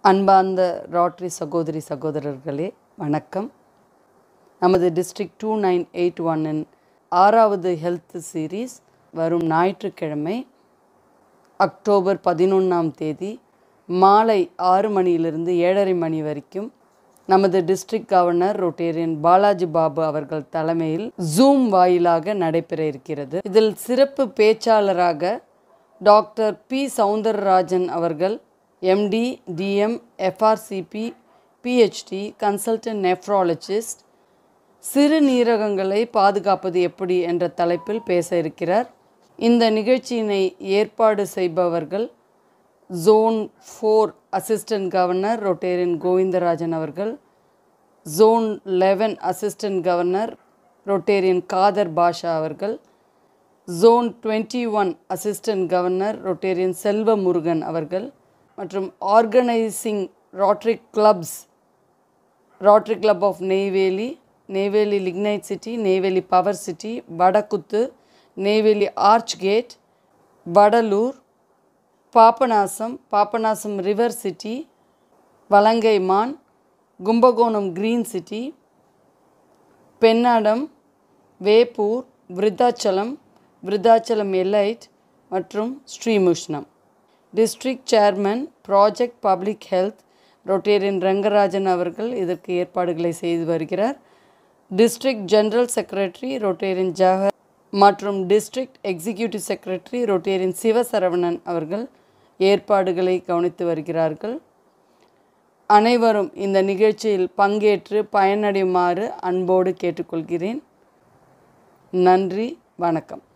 அன்பார்ந்த ராட்ரி சகோதரி சகோதரர்களே வணக்கம் நமது டிஸ்ட்ரிக்ட் டூ நைன் எயிட் ஒன்னின் ஆறாவது ஹெல்த் சீரீஸ் வரும் ஞாயிற்றுக்கிழமை அக்டோபர் பதினொன்றாம் தேதி மாலை ஆறு மணியிலிருந்து ஏழரை மணி வரைக்கும் நமது district governor Rotarian Balaji Babu அவர்கள் தலைமையில் ஜூம் வாயிலாக நடைபெற இருக்கிறது இதில் சிறப்பு பேச்சாளராக டாக்டர் பி சவுந்தரராஜன் அவர்கள் MD DM FRCP PhD consultant nephrologist சிறுநீரகங்களை பாதுகாப்பது எப்படி என்ற தலைப்பில் பேச இருக்கிறார் இந்த நிகழ்ச்சியினை ஏற்பாடு செய்பவர்கள் zone four assistant governor Rotarian Govindarajan அவர்கள் zone eleven assistant governor Rotarian Khader Basha அவர்கள் zone twenty one assistant governor Rotarian Selva Murugan அவர்கள் மற்றும் organising Rotary clubs Rotary club of Neyveli Neyveli lignite city Neyveli power city Vadakkuthu Neyveli arch gate Vadalur Papanasam Papanasam river city Valangaiman Kumbakonam green city Pennadam Veppur Virudhachalam Virudhachalam elite மற்றும் Srimushnam district chairman project public health Rotarian Rangarajan அவர்கள் இதற்கு ஏற்பாடுகளை செய்து வருகிறார் district general secretary Rotarian Jawahar மற்றும் district executive secretary Rotarian Sivasaravanan அவர்கள் ஏற்பாடுகளை கவனித்து வருகிறார்கள் அனைவரும் இந்த நிகழ்ச்சியில் பங்கேற்று பயனடையுமாறு அன்போடு கேட்டுக்கொள்கிறேன் நன்றி வணக்கம்